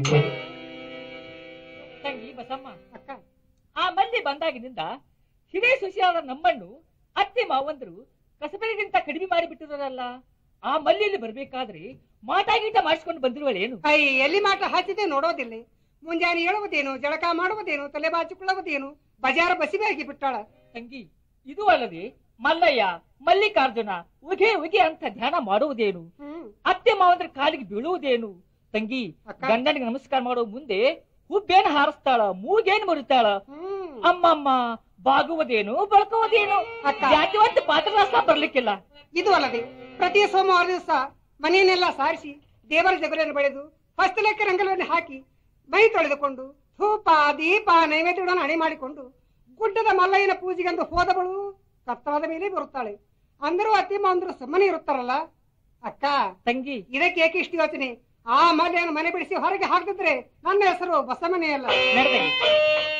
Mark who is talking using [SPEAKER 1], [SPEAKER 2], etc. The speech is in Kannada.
[SPEAKER 1] ತಂಗಿ ಬಸಮ್ಮ
[SPEAKER 2] ಅಕ್ಕ
[SPEAKER 1] ಆ ಮಂದಿ ಬಂದಾಗಿನಿಂದ ಹಿರೇ ಸೊಸೆಯಾದ ನಮ್ಮನ್ನು ಅತ್ತೆ ಮಾವಂದರು ಕಸಬರಿಗಿಂತ ಕಡಿಮೆ ಮಾಡಿಬಿಟ್ಟಿರಲ್ಲ ಆ ಮಲ್ಲಿಯಲ್ಲಿ ಬರ್ಬೇಕಾದ್ರೆ ಮಾತಾಗೀಟ ಮಾಡಿಸ್ಕೊಂಡು ಬಂದಿರುವಳೇನು
[SPEAKER 2] ಐ ಎಲ್ಲಿ ಮಾಟ ಹಚ್ಚಿದೆ ನೋಡೋದಿಲ್ಲ ಮುಂಜಾನೆ ಹೇಳುವುದೇನು ಜಳಕ ಮಾಡುವುದೇನು ತಲೆ ಬಾಚಿಕೊಳ್ಳುವುದೇನು ಬಜಾರ ಬಸಿಬಾಗಿ ಬಿಟ್ಟಾಳ
[SPEAKER 1] ತಂಗಿ ಇದು ಅಲ್ಲದೆ ಮಲ್ಲಯ್ಯ ಮಲ್ಲಿಕಾರ್ಜುನ ಉಗೆ ಉಗೆ ಅಂತ ಧ್ಯಾನ ಮಾಡುವುದೇನು
[SPEAKER 2] ಹ್ಮ್
[SPEAKER 1] ಅತ್ತೆ ಮಾವಂದ್ರ ಕಾಲಿಗೆ ಬೀಳುವುದೇನು ತಂಗಿ
[SPEAKER 2] ಅಕ್ಕ.
[SPEAKER 1] ಗಂಡನಿಗೆ ನಮಸ್ಕಾರ ಮಾಡೋ ಮುಂದೆ ಹುಬ್ಬೇನು ಹಾರಿಸ್ತಾಳ ಮೂಗೇನು ಮುರಿತಾಳ
[SPEAKER 2] ಹ್ಮ್
[SPEAKER 1] ಅಮ್ಮಮ್ಮ ಬಾಗುವುದೇನು ಬಳಕುವುದೇನು
[SPEAKER 2] ಅಕ್ಕ.
[SPEAKER 1] ಯಾಕೆ ಒಂದು ಪಾತ್ರರಾಸ ಬರ್ಲಿಕ್ಕಿಲ್ಲ
[SPEAKER 2] ಇದು ಅಲ್ಲದೆ ಪ್ರತಿ ಸೋಮವಾರ ದಿವಸ ಮನೆಯನ್ನೆಲ್ಲ ಸಾರಿಸಿ ದೇವರ ಜಗಲಿಯನ್ನು ಬೆಳೆದು ಹಸ್ತಲೆಕ್ಕ ರಂಗಲವನ್ನು ಹಾಕಿ ಮೈ ತೊಳೆದುಕೊಂಡು ಧೂಪ ದೀಪ ನೈವೇದ್ಯಗಳನ್ನು ಹಣೆ ಮಾಡಿಕೊಂಡು ಗುಡ್ಡದ ಮಲ್ಲಯ್ಯನ ಪೂಜೆಗೆಂದು ಹೋದವಳು ಕತ್ತಾದ ಮೇಲೆ ಬರುತ್ತಾಳೆ ಅಂದರೂ ಅತ್ತಿ ಮಾವಂದ್ರು ಸುಮ್ಮನೆ ಇರುತ್ತಾರಲ್ಲ ಅಕ್ಕ
[SPEAKER 1] ತಂಗಿ
[SPEAKER 2] ಇದಕ್ಕೆ ಏಕೆ ಇಷ್ಟು ಯೋಚನೆ ಆ ಮಲ್ಯನ ಮನೆ ಬಿಡಿಸಿ ಹೊರಗೆ ಹಾಕಿದ್ರೆ ನನ್ನ ಹೆಸರು ಬಸಮನೆಯಲ್ಲ
[SPEAKER 1] ನಡೆದಂಗಿ